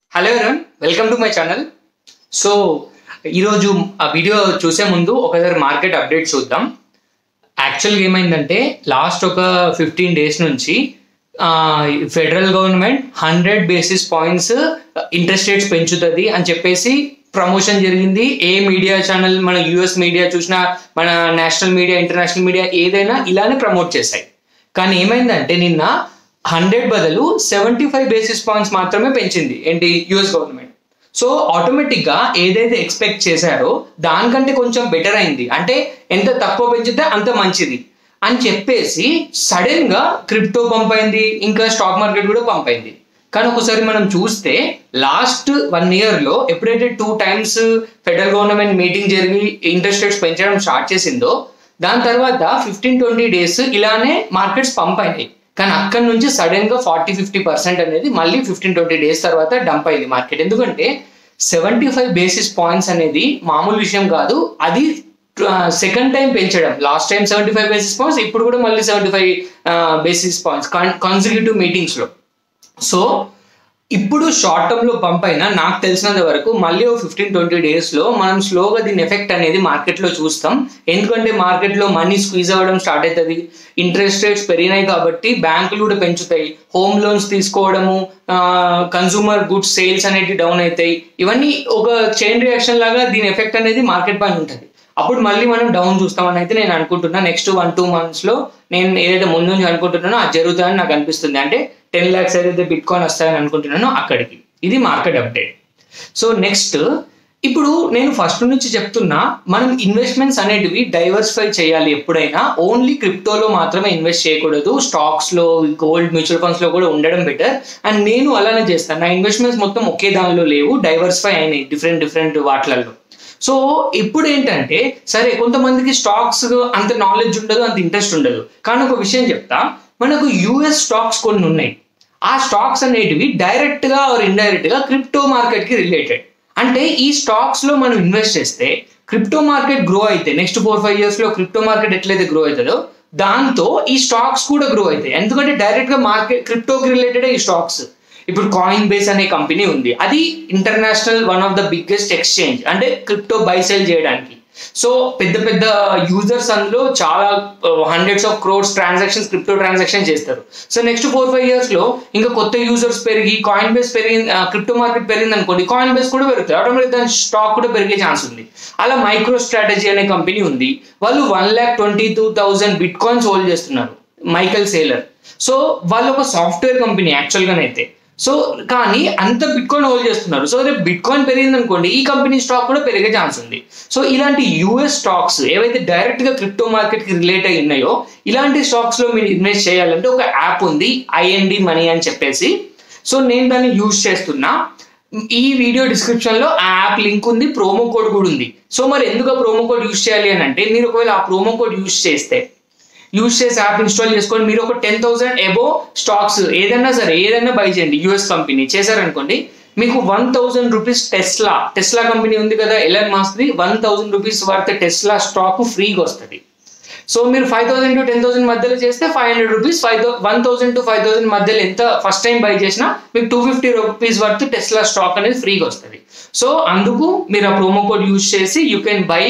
hello everyone welcome to my channel so ఈరోజు ఆ video చూసే ముందు ఒకసారి మార్కెట్ అప్డేట్ చూద్దాం యాక్చువల్గా ఏమైందంటే లాస్ట్ ఒక ఫిఫ్టీన్ డేస్ నుంచి federal government hundred basis points interest rates పెంచుతుంది అని చెప్పేసి ప్రమోషన్ జరిగింది ఏ మీడియా ఛానల్ మన యుఎస్ మీడియా చూసినా మన నేషనల్ మీడియా ఇంటర్నేషనల్ మీడియా ఏదైనా ఇలానే ప్రమోట్ చేశాయి కానీ ఏమైందంటే నిన్న హండ్రెడ్ బదులు సెవెంటీ ఫైవ్ బేసిస్ పాయింట్స్ మాత్రమే పెంచింది ఏంటి యుఎస్ గవర్నమెంట్ సో ఆటోమేటిక్ గా ఏదైతే ఎక్స్పెక్ట్ చేశారో దానికంటే కొంచెం బెటర్ అయింది అంటే ఎంత తక్కువ పెంచితే అంత మంచిది అని చెప్పేసి సడన్ గా క్రిప్టో పంప్ అయింది ఇంకా స్టాక్ మార్కెట్ కూడా పంప్ అయింది కానీ ఒకసారి మనం చూస్తే లాస్ట్ వన్ ఇయర్ లో ఎప్పుడైతే two times federal government meeting జరిగి ఇంట్రెస్ట్ రేట్స్ పెంచడం స్టార్ట్ చేసిందో దాని తర్వాత ఫిఫ్టీన్ ట్వంటీ డేస్ ఇలానే మార్కెట్స్ పంప్ అయినాయి కానీ అక్కడ నుంచి సడన్ గా ఫార్టీ ఫిఫ్టీ పర్సెంట్ అనేది మళ్ళీ ఫిఫ్టీన్ ట్వంటీ డేస్ తర్వాత డంప్ అయింది మార్కెట్ ఎందుకంటే సెవెంటీ ఫైవ్ బేసిస్ పాయింట్స్ అనేది మామూలు విషయం కాదు అది సెకండ్ టైం పెంచడం last time seventy five basis points ఇప్పుడు కూడా మళ్ళీ seventy five basis points consecutive meetings లో సో ఇప్పుడు షార్ట్ టర్మ్ లో పంప్ అయినా నాకు తెలిసినంత వరకు మళ్ళీ ఒక ఫిఫ్టీన్ ట్వంటీ డేస్ లో మనం స్లోగా దీని ఎఫెక్ట్ అనేది మార్కెట్ లో చూస్తాం ఎందుకంటే మార్కెట్ లో మనీ స్క్వీజ్ అవ్వడం స్టార్ట్ అవుతుంది ఇంట్రెస్ట్ రేట్స్ పెరిగినాయి కాబట్టి బ్యాంకులు కూడా పెంచుతాయి హోమ్ లోన్స్ తీసుకోవడము కన్సూమర్ గుడ్స్ సేల్స్ అనేవి డౌన్ అవుతాయి ఇవన్నీ ఒక చైన్ రియాక్షన్ లాగా దీని ఎఫెక్ట్ అనేది మార్కెట్ పైన ఉంటుంది అప్పుడు మళ్ళీ మనం డౌన్ చూస్తామని అయితే నేను అనుకుంటున్నా నెక్స్ట్ వన్ టూ మంత్స్ లో నేను ఏదైతే ముందు నుంచి అనుకుంటున్నానో అది జరుగుతుందని నాకు అనిపిస్తుంది అంటే టెన్ ల్యాక్స్ ఏదైతే బిట్ కాయిన్ వస్తాయని అనుకుంటున్నానో అక్కడికి ఇది మార్కెట్ అప్డేట్ సో నెక్స్ట్ ఇప్పుడు నేను ఫస్ట్ నుంచి చెప్తున్నా మనం ఇన్వెస్ట్మెంట్స్ అనేటివి డైవర్సిఫై చేయాలి ఎప్పుడైనా ఓన్లీ క్రిప్టోలో మాత్రమే ఇన్వెస్ట్ చేయకూడదు స్టాక్స్ లో గోల్డ్ మ్యూచువల్ ఫండ్స్ లో కూడా ఉండడం బెటర్ అండ్ నేను అలానే చేస్తాను నా ఇన్వెస్ట్మెంట్స్ మొత్తం ఒకే దానిలో లేవు డైవర్సిఫై అయినాయి డిఫరెంట్ డిఫరెంట్ వాటిలలో సో ఇప్పుడు ఏంటంటే సరే కొంతమందికి స్టాక్స్ అంత నాలెడ్జ్ ఉండదు అంత ఇంట్రెస్ట్ ఉండదు కానీ ఒక విషయం చెప్తా మనకు యుఎస్ స్టాక్స్ కొన్ని ఉన్నాయి ఆ స్టాక్స్ అనేటివి డైరెక్ట్ గా ఆర్ ఇండైరెక్ట్ గా క్రిప్టో మార్కెట్ కి రిలేటెడ్ అంటే ఈ స్టాక్స్ లో మనం ఇన్వెస్ట్ చేస్తే క్రిప్టో మార్కెట్ గ్రో అయితే నెక్స్ట్ ఫోర్ ఫైవ్ ఇయర్స్ లో క్రిప్టో మార్కెట్ ఎట్లయితే గ్రో అవుతుందో దాంతో ఈ స్టాక్స్ కూడా గ్రో అవుతాయి ఎందుకంటే డైరెక్ట్ గా మార్కెట్ క్రిప్టోకి రిలేటెడ్ ఈ స్టాక్స్ ఇప్పుడు కాయిన్ బేస్ అనే కంపెనీ ఉంది అది international one of the biggest exchange అంటే క్రిప్టో బై సెల్ చేయడానికి సో పెద్ద పెద్ద యూజర్స్ అందులో చాలా hundreds of crores transactions crypto transaction చేస్తారు so next four five years లో ఇంకా కొత్త యూజర్స్ పెరిగి కాయిన్ బేస్ పెరిగింది క్రిప్టో మార్కెట్ పెరిగింది అనుకోండి కాయిన్ బేస్ కూడా పెరుగుతుంది ఆటోమేటిక్ దాని స్టాక్ కూడా పెరిగే ఛాన్స్ ఉంది అలా మైక్రో స్ట్రాటజీ అనే కంపెనీ ఉంది వాళ్ళు one lakh twenty two thousand bitcoins hold చేస్తున్నారు మైకల్ సేలర్ సో వాళ్ళు ఒక సాఫ్ట్వేర్ కంపెనీ యాక్చువల్గానైతే సో కానీ అంత బిట్ కాయిన్ హోల్డ్ చేస్తున్నారు సో రేపు బిట్ కాయిన్ పెరిగింది అనుకోండి ఈ కంపెనీ స్టాక్ కూడా పెరిగే ఛాన్స్ ఉంది సో ఇలాంటి యూఎస్ స్టాక్స్ ఏవైతే డైరెక్ట్ గా క్రిప్టో మార్కెట్ కి రిలేట్ అయి ఉన్నాయో ఇలాంటి స్టాక్స్ లో మీరు ఇన్వెస్ట్ చేయాలంటే ఒక యాప్ ఉంది ఐఎన్డి మనీ అని చెప్పేసి సో నేను దాన్ని యూజ్ చేస్తున్నా ఈ వీడియో డిస్క్రిప్షన్ లో ఆ యాప్ లింక్ ఉంది ప్రోమో కోడ్ కూడా ఉంది సో మరి ఎందుకు ఆ ప్రోమో కోడ్ యూజ్ చేయాలి అని అంటే మీరు ఒకవేళ ఆ ప్రోమో కోడ్ యూజ్ చేస్తే యూజ్ చేసి యాప్ ఇన్స్టాల్ చేసుకొని మీరు ఒక టెన్ థౌసండ్ ఎబో స్టాక్స్ ఏదైనా సరే ఏదైనా బై చేయండి యూఎస్ కంపెనీ చేశారనుకోండి మీకు one thousand rupees Tesla Tesla company ఉంది కదా ఎలన్ మాస్ది one thousand rupees worth Tesla stock ఫ్రీగా వస్తుంది సో మీరు five thousand to ten thousand మధ్యలో చేస్తే five hundred rupees five one thousand to five thousand మధ్యలో ఎంత ఫస్ట్ టైం బై చేసినా మీకు two fifty rupees worth Tesla stock అనేది ఫ్రీగా వస్తుంది సో అందుకు మీరు ఆ ప్రోమో కోడ్ యూజ్ చేసి యూ కెన్ బై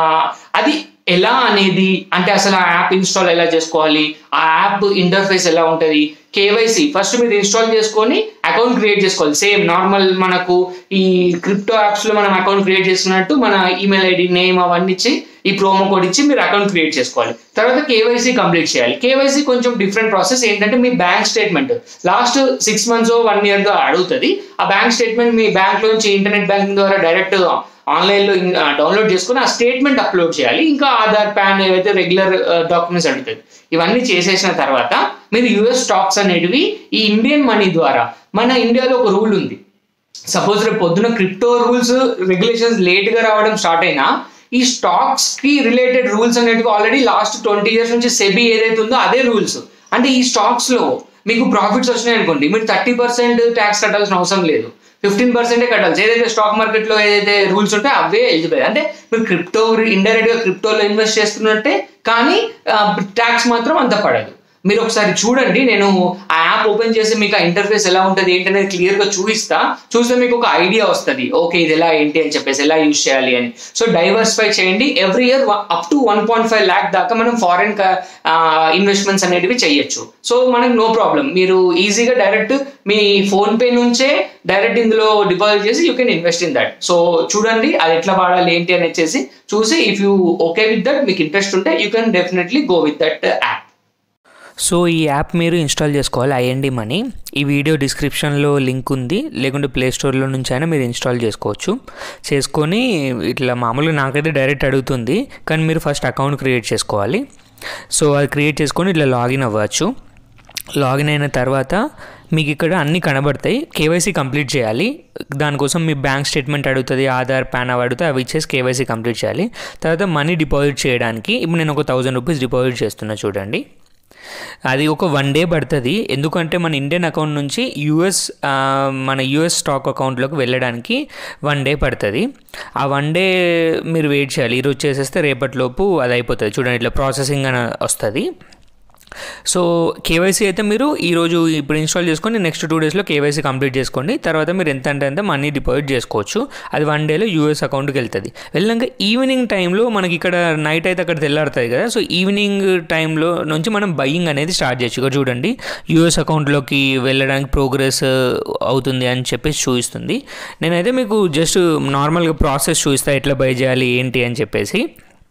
అది ఎలా అనేది అంటే అసలు ఆ యాప్ ఇన్స్టాల్ ఎలా చేసుకోవాలి ఆ యాప్ ఇంటర్ఫేస్ ఎలా ఉంటుంది కేవైసీ ఫస్ట్ మీరు ఇన్స్టాల్ చేసుకొని అకౌంట్ క్రియేట్ చేసుకోవాలి సేమ్ నార్మల్ మనకు ఈ క్రిప్టో యాప్స్ లో మనం అకౌంట్ క్రియేట్ చేసుకున్నట్టు మన ఈమెయిల్ ఐడి నేమ్ అవన్నీ ఇచ్చి ఈ ప్రోమో కోడ్ ఇచ్చి మీరు అకౌంట్ క్రియేట్ చేసుకోవాలి తర్వాత కేవైసీ కంప్లీట్ చేయాలి కేవైసీ కొంచెం డిఫరెంట్ ప్రాసెస్ ఏంటంటే మీ bank statement last six months one year గా అడుగుతుంది ఆ బ్యాంక్ స్టేట్మెంట్ మీ బ్యాంక్ లోంచి ఇంటర్నెట్ బ్యాంకింగ్ ద్వారా డైరెక్ట్ ఆన్లైన్లో డౌన్లోడ్ చేసుకుని ఆ స్టేట్మెంట్ అప్లోడ్ చేయాలి ఇంకా ఆధార్ ప్యాన్ ఏవైతే రెగ్యులర్ డాక్యుమెంట్స్ అడుగుతుంది ఇవన్నీ చేసేసిన తర్వాత మీరు యుఎస్ స్టాక్స్ అనేటివి ఈ ఇండియన్ మనీ ద్వారా మన ఇండియాలో ఒక రూల్ ఉంది సపోజ్ రేపు పొద్దున క్రిప్టో రూల్స్ రెగ్యులేషన్స్ లేట్గా రావడం స్టార్ట్ అయినా ఈ స్టాక్స్ కి రిలేటెడ్ రూల్స్ అనేటివి ఆల్రెడీ లాస్ట్ ట్వంటీ ఇయర్స్ నుంచి సెబీ ఏదైతే ఉందో అదే రూల్స్ అంటే ఈ స్టాక్స్ లో మీకు ప్రాఫిట్స్ వచ్చినాయి అనుకోండి మీరు థర్టీ పర్సెంట్ ట్యాక్స్ కట్టాల్సిన అవసరం లేదు ఫిఫ్టీన్ పర్సెంటే కట్టాలి ఏదైతే స్టాక్ మార్కెట్ లో ఏదైతే రూల్స్ ఉంటాయో అవే ఎలిజిబుల్ అంటే మీరు క్రిప్టో ఇండైరెక్ట్ గా క్రిప్టోలో ఇన్వెస్ట్ చేస్తున్నట్టే కానీ ట్యాక్స్ మాత్రం అంత పడదు మీరు ఒకసారి చూడండి నేను ఆ యాప్ ఓపెన్ చేసి మీకు ఆ ఇంటర్ఫేస్ ఎలా ఉంటుంది ఏంటి అనేది క్లియర్గా చూపిస్తా చూస్తే మీకు ఒక ఐడియా వస్తుంది ఓకే ఇది ఎలా ఏంటి అని చెప్పేసి ఎలా యూజ్ చేయాలి అని సో డైవర్సిఫై చేయండి every year up to one point five lakh దాకా మనం ఫారెన్ ఇన్వెస్ట్మెంట్స్ అనేటివి చేయొచ్చు సో మనకు నో ప్రాబ్లం మీరు ఈజీగా డైరెక్ట్ మీ ఫోన్ పే నుంచే డైరెక్ట్ ఇందులో డిపాజిట్ చేసి you can invest in that so చూడండి అది ఎట్లా వాడాలి ఏంటి అని వచ్చేసి చూసి if you okay with that మీకు ఇంట్రెస్ట్ ఉంటే you can definitely go with that app so ఈ యాప్ మీరు ఇన్స్టాల్ చేసుకోవాలి ఐఎన్డి మనీ ఈ వీడియో డిస్క్రిప్షన్లో లింక్ ఉంది లేకుంటే ప్లే స్టోర్లో నుంచి అయినా మీరు ఇన్స్టాల్ చేసుకోవచ్చు చేసుకొని ఇట్లా మామూలుగా నాకైతే డైరెక్ట్ అడుగుతుంది కానీ మీరు ఫస్ట్ అకౌంట్ క్రియేట్ చేసుకోవాలి సో అది క్రియేట్ చేసుకొని ఇట్లా లాగిన్ అవ్వచ్చు లాగిన్ అయిన తర్వాత మీకు ఇక్కడ అన్నీ కనబడతాయి కేవైసీ కంప్లీట్ చేయాలి దానికోసం మీ బ్యాంక్ స్టేట్మెంట్ అడుగుతుంది ఆధార్ పాన్ అవి అడుగుతాయి అవి ఇచ్చేసి కేవైసీ కంప్లీట్ చేయాలి తర్వాత మనీ డిపాజిట్ చేయడానికి ఇప్పుడు నేను ఒక థౌజండ్ రూపీస్ డిపాజిట్ చేస్తున్నా చూడండి అది ఒక వన్ డే పడుతుంది ఎందుకంటే మన ఇండియన్ అకౌంట్ నుంచి యూఎస్ మన యూఎస్ స్టాక్ అకౌంట్లోకి వెళ్ళడానికి వన్ డే పడుతుంది ఆ వన్ డే మీరు వెయిట్ చేయాలి ఈరోజు చేసేస్తే రేపటిలోపు అది అయిపోతుంది చూడండి ఇట్లా ప్రాసెసింగ్ అని వస్తుంది సో కేవైసీ అయితే మీరు ఈరోజు ఇప్పుడు ఇన్స్టాల్ చేసుకొని నెక్స్ట్ టూ డేస్లో కేవైసీ కంప్లీట్ చేసుకోండి తర్వాత మీరు ఎంత అంటే అంత మనీ డిపాజిట్ చేసుకోవచ్చు అది వన్ డేలో యూఎస్ అకౌంట్కి వెళ్తుంది వెళ్ళాక ఈవినింగ్ టైంలో మనకి ఇక్కడ నైట్ అయితే అక్కడ తెల్లారుతుంది కదా సో ఈవినింగ్ టైంలో నుంచి మనం బయ్యింగ్ అనేది స్టార్ట్ చేయొచ్చు ఇక్కడ చూడండి యూఎస్ అకౌంట్లోకి వెళ్ళడానికి ప్రోగ్రెస్ అవుతుంది అని చెప్పేసి చూపిస్తుంది నేనైతే మీకు జస్ట్ నార్మల్గా ప్రాసెస్ చూపిస్తా ఎట్లా బై చేయాలి ఏంటి అని చెప్పేసి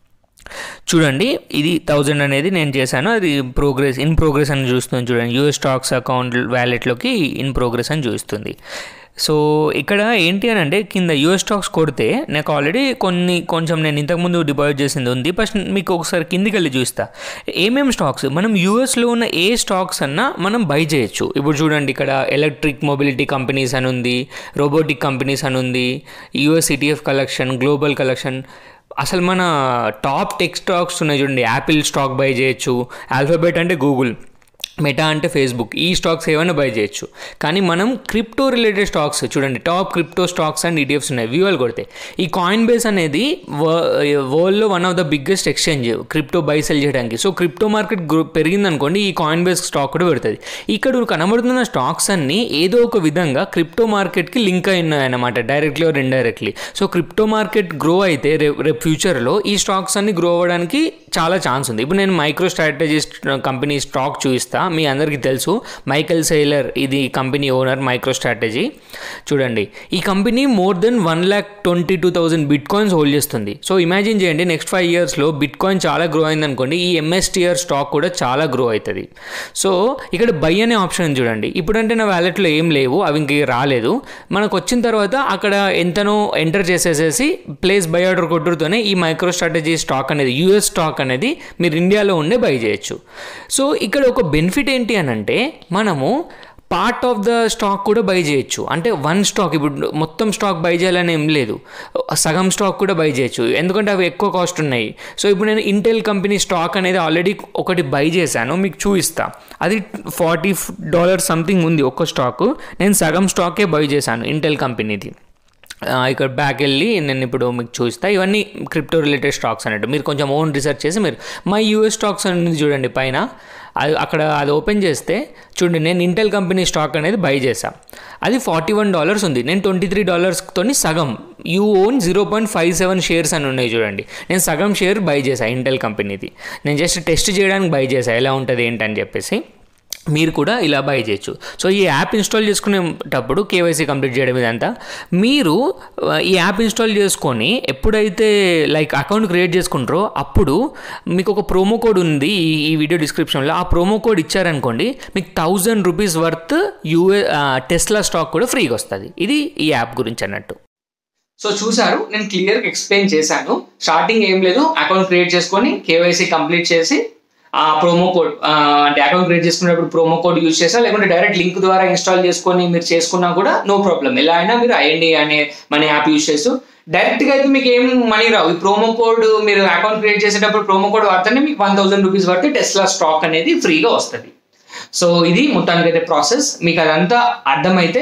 చూడండి ఇది థౌజండ్ అనేది నేను చేశాను అది ప్రోగ్రెస్ ఇన్ ప్రోగ్రెస్ అని చూస్తుంది చూడండి యూఎస్ స్టాక్స్ అకౌంట్ వ్యాలెట్లోకి ఇన్ ప్రోగ్రెస్ అని చూస్తుంది సో ఇక్కడ ఏంటి అని అంటే కింద యూఎస్ స్టాక్స్ కొడితే నాకు ఆల్రెడీ కొన్ని కొంచెం నేను ఇంతకుముందు డిపాజిట్ చేసింది ఉంది ఫస్ట్ మీకు ఒకసారి కిందికి వెళ్ళి చూస్తా ఏమేమి స్టాక్స్ మనం యూఎస్లో ఉన్న ఏ స్టాక్స్ అన్నా మనం బై చేయొచ్చు ఇప్పుడు చూడండి ఇక్కడ ఎలక్ట్రిక్ మొబిలిటీ కంపెనీస్ అని ఉంది రోబోటిక్ కంపెనీస్ అని ఉంది యూఎస్ సిటీఎఫ్ కలెక్షన్ గ్లోబల్ కలెక్షన్ అసలు మన టాప్ టెక్ స్టాక్స్ ఉన్నాయి చూడండి యాపిల్ స్టాక్ బై చేయొచ్చు ఆల్ఫాబెట్ అంటే గూగుల్ మెటా అంటే ఫేస్బుక్ ఈ స్టాక్స్ ఏమైనా బై చేయొచ్చు కానీ మనం క్రిప్టో రిలేటెడ్ స్టాక్స్ చూడండి top crypto stocks and ETFs ఉన్నాయి వ్యూవల్ కొడితే ఈ కాయిన్ బేస్ అనేది వరల్డ్లో one of the biggest exchange crypto buy sell చేయడానికి సో క్రిప్టో మార్కెట్ గ్రో పెరిగింది అనుకోండి ఈ కాయిన్ బేస్ స్టాక్ కూడా పెడుతుంది ఇక్కడ కనబడుతున్న స్టాక్స్ అన్నీ ఏదో ఒక విధంగా క్రిప్టో మార్కెట్కి లింక్ అయి ఉన్నాయన్నమాట directly or indirectly so crypto market grow అయితే రేపు రేపు ఫ్యూచర్లో ఈ స్టాక్స్ అన్ని గ్రో అవ్వడానికి చాలా ఛాన్స్ ఉంది ఇప్పుడు నేను మైక్రో స్ట్రాటజిస్ట్ కంపెనీ స్టాక్ చూపిస్తా మీ అందరికీ తెలుసు మైకెల్ సెయిలర్ ఇది కంపెనీ ఓనర్ మైక్రో స్ట్రాటజీ చూడండి ఈ company more than one lakh twenty two thousand bitcoins hold చేస్తుంది సో ఇమాజిన్ చేయండి నెక్స్ట్ ఫైవ్ ఇయర్స్లో బిట్ కాయిన్ చాలా గ్రో అయింది అనుకోండి ఈ ఎంఎస్టీఆర్ స్టాక్ కూడా చాలా గ్రో అవుతుంది సో ఇక్కడ బై అనే ఆప్షన్ చూడండి ఇప్పుడంటే నా వ్యాలెట్లో ఏం లేవు అవి ఇంక రాలేదు మనకు వచ్చిన తర్వాత అక్కడ ఎంతనో ఎంటర్ చేసేసేసి ప్లేస్ బై ఆర్డర్ కొట్టుడుతోనే ఈ మైక్రో స్ట్రాటజీ స్టాక్ అనేది యూఎస్ స్టాక్ అనేది మీరు ఇండియాలో ఉండే బై చేయొచ్చు సో ఇక్కడ ఒక బెనిఫిట్ ఏంటి అని అంటే మనము పార్ట్ ఆఫ్ ద స్టాక్ కూడా బై చేయొచ్చు అంటే వన్ స్టాక్ ఇప్పుడు మొత్తం స్టాక్ బై చేయాలని ఏం లేదు సగం స్టాక్ కూడా బై చేయొచ్చు ఎందుకంటే అవి ఎక్కువ కాస్ట్ ఉన్నాయి సో ఇప్పుడు నేను ఇంటెల్ కంపెనీ స్టాక్ అనేది ఆల్రెడీ ఒకటి బై చేశాను మీకు చూపిస్తా అది ఫార్టీ డాలర్ సంథింగ్ ఉంది ఒక్క స్టాక్ నేను సగం స్టాకే బై చేశాను ఇంటెల్ కంపెనీది ఇక్కడ బ్యాక్ వెళ్ళి నేను ఇప్పుడు మీకు చూస్తా ఇవన్నీ క్రిప్టో రిలేటెడ్ స్టాక్స్ అన్నట్టు మీరు కొంచెం ఓన్ రీసెర్చ్ చేసి మీరు మై యూఎస్ స్టాక్స్ అనేది చూడండి పైన అది అక్కడ అది ఓపెన్ చేస్తే చూడండి నేను ఇంటెల్ కంపెనీ స్టాక్ అనేది బై చేసా అది ఫార్టీ వన్ డాలర్స్ ఉంది నేను ట్వంటీ త్రీ డాలర్స్తో సగం you own zero point five seven shares అని ఉన్నాయి చూడండి నేను సగం షేర్ బై చేసా ఇంటెల్ కంపెనీది నేను జస్ట్ టెస్ట్ చేయడానికి బై చేసా ఎలా ఉంటుంది ఏంటని చెప్పేసి మీరు కూడా ఇలా బై చేయొచ్చు సో ఈ యాప్ ఇన్స్టాల్ చేసుకునేటప్పుడు కేవైసీ కంప్లీట్ చేయడం ఇదంతా మీరు ఈ యాప్ ఇన్స్టాల్ చేసుకొని ఎప్పుడైతే లైక్ అకౌంట్ క్రియేట్ చేసుకుంటారో అప్పుడు మీకు ఒక ప్రోమో కోడ్ ఉంది ఈ వీడియో డిస్క్రిప్షన్లో ఆ ప్రోమో కోడ్ ఇచ్చారనుకోండి మీకు థౌజండ్ రూపీస్ వర్త్ యూఏ టెస్లా స్టాక్ కూడా ఫ్రీగా వస్తుంది ఇది ఈ యాప్ గురించి అన్నట్టు సో చూసారు నేను క్లియర్గా ఎక్స్ప్లెయిన్ చేశాను స్టార్టింగ్ ఏం లేదు అకౌంట్ క్రియేట్ చేసుకొని కేవైసీ కంప్లీట్ చేసి ఆ ప్రోమో కోడ్ అంటే అకౌంట్ క్రియేట్ చేసుకునేటప్పుడు ప్రోమో కోడ్ యూజ్ చేసా లేకుంటే డైరెక్ట్ లింక్ ద్వారా ఇన్స్టాల్ చేసుకొని మీరు చేసుకున్నా కూడా నో ప్రాబ్లం ఎలా అయినా మీరు ఐఎన్డి అనే మన యాప్ యూజ్ చేస్తూ డైరెక్ట్ గా అయితే మీకు ఏం మనీ రావు ఈ ప్రోమో కోడ్ మీరు అకౌంట్ క్రియేట్ చేసేటప్పుడు ప్రోమో కోడ్ వాడితేనే మీకు వన్ థౌసండ్ రూపీస్ పడితే టెస్లా స్టాక్ అనేది ఫ్రీగా వస్తుంది సో ఇది మొత్తానికి అయితే ప్రాసెస్ మీకు అదంతా అర్థమైతే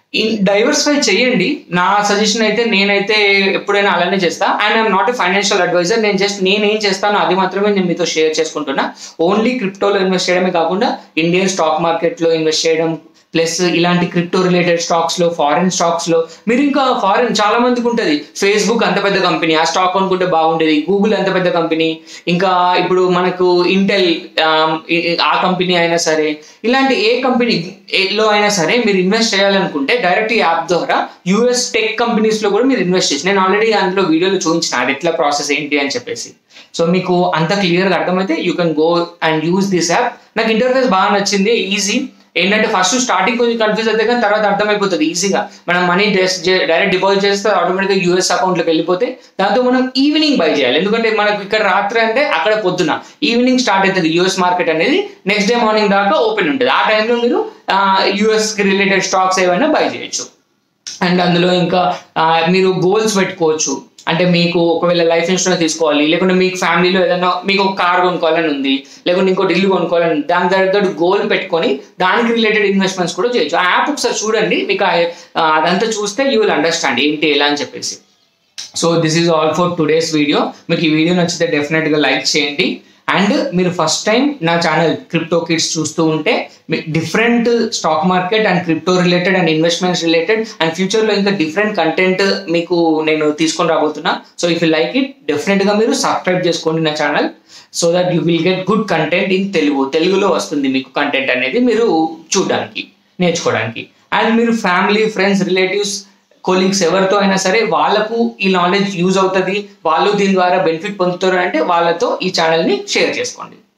డైవర్సిఫై చేయండి నా సజెషన్ అయితే నేనైతే ఎప్పుడైనా అలానే చేస్తా and I'm not a financial adviser నేను జస్ట్ నేను ఏం చేస్తానో అది మాత్రమే నేను మీతో షేర్ చేసుకుంటున్నా ఓన్లీ క్రిప్టోలో ఇన్వెస్ట్ చేయడమే కాకుండా ఇండియన్ స్టాక్ మార్కెట్లో ఇన్వెస్ట్ చేయడం ప్లస్ ఇలాంటి క్రిప్టో రిలేటెడ్ స్టాక్స్ లో ఫారిన్ స్టాక్స్ లో మీరు ఇంకా ఫారిన్ చాలా మందికి ఉంటుంది ఫేస్బుక్ అంత పెద్ద కంపెనీ ఆ స్టాక్ అనుకుంటే బాగుండేది గూగుల్ అంత పెద్ద కంపెనీ ఇంకా ఇప్పుడు మనకు ఇంటెల్ ఆ కంపెనీ అయినా సరే ఇలాంటి ఏ కంపెనీ లో అయినా సరే మీరు ఇన్వెస్ట్ చేయాలనుకుంటే డైరెక్ట్ ఈ యాప్ ద్వారా యూఎస్ టెక్ కంపెనీస్ లో కూడా మీరు ఇన్వెస్ట్ చేసి నేను ఆల్రెడీ అందులో వీడియోలో చూపించిన అది ఎట్లా ప్రాసెస్ ఏంటి అని చెప్పేసి సో మీకు అంత క్లియర్గా అర్థమైతే you can go and use this app నాకు ఇంటర్ఫేస్ బాగా నచ్చింది ఈజీ ఏంటంటే ఫస్ట్ స్టార్టింగ్ కొంచెం కన్ఫ్యూజ్ అయితే కానీ తర్వాత అర్థమైపోతుంది ఈజీగా మనం మనీ డైరెక్ట్ డిపాజిట్ చేస్తే ఆటోమేటిక్గా యూఎస్ అకౌంట్లోకి వెళ్ళిపోతే దాంతో మనం ఈవినింగ్ బై చేయాలి ఎందుకంటే మనకు ఇక్కడ రాత్రి అంటే అక్కడ పొద్దున ఈవినింగ్ స్టార్ట్ అవుతుంది యూఎస్ మార్కెట్ అనేది నెక్స్ట్ డే మార్నింగ్ దాకా ఓపెన్ ఉంటుంది ఆ టైంలో మీరు యూఎస్కి రిలేటెడ్ స్టాక్స్ ఏమైనా బై చేయొచ్చు అండ్ అందులో ఇంకా మీరు గోల్స్ పెట్టుకోవచ్చు అంటే మీకు ఒకవేళ లైఫ్ ఇన్సూరెన్స్ తీసుకోవాలి లేకుంటే మీకు ఫ్యామిలీలో ఏదైనా మీకు ఒక కార్ కొనుక్కోవాలని ఉంది లేకుంటే ఇంకోటి ఇల్లు కొనుక్కోవాలని ఉంది దాని తగ్గట్టు గోల్ పెట్టుకొని దానికి రిలేటెడ్ ఇన్వెస్ట్మెంట్స్ కూడా చేయొచ్చు ఆ యాప్ ఒకసారి చూడండి మీకు అదంతా చూస్తే యూ విల్ అండర్స్టాండ్ ఏంటి ఎలా అని చెప్పేసి so this is all for today's video మీకు ఈ వీడియో నచ్చితే డెఫినెట్గా లైక్ చేయండి అండ్ మీరు ఫస్ట్ టైం నా ఛానల్ క్రిప్టో కిడ్స్ చూస్తూ ఉంటే different stock market and crypto related and investments related and ఫ్యూచర్లో ఇంకా డిఫరెంట్ కంటెంట్ మీకు నేను తీసుకొని రాబోతున్నా so if you like it డెఫినెట్గా మీరు సబ్స్క్రైబ్ చేసుకోండి నా channel so that you will get good content in Telugu తెలుగులో వస్తుంది మీకు కంటెంట్ అనేది మీరు చూడడానికి నేర్చుకోవడానికి అండ్ మీరు ఫ్యామిలీ ఫ్రెండ్స్ రిలేటివ్స్ కొలీగ్స్ ఎవరితో అయినా సరే వాళ్ళకు ఈ నాలెడ్జ్ యూజ్ అవుతుంది వాళ్ళు దీని ద్వారా బెనిఫిట్ పొందుతారు అంటే వాళ్ళతో ఈ ఛానల్ని షేర్ చేసుకోండి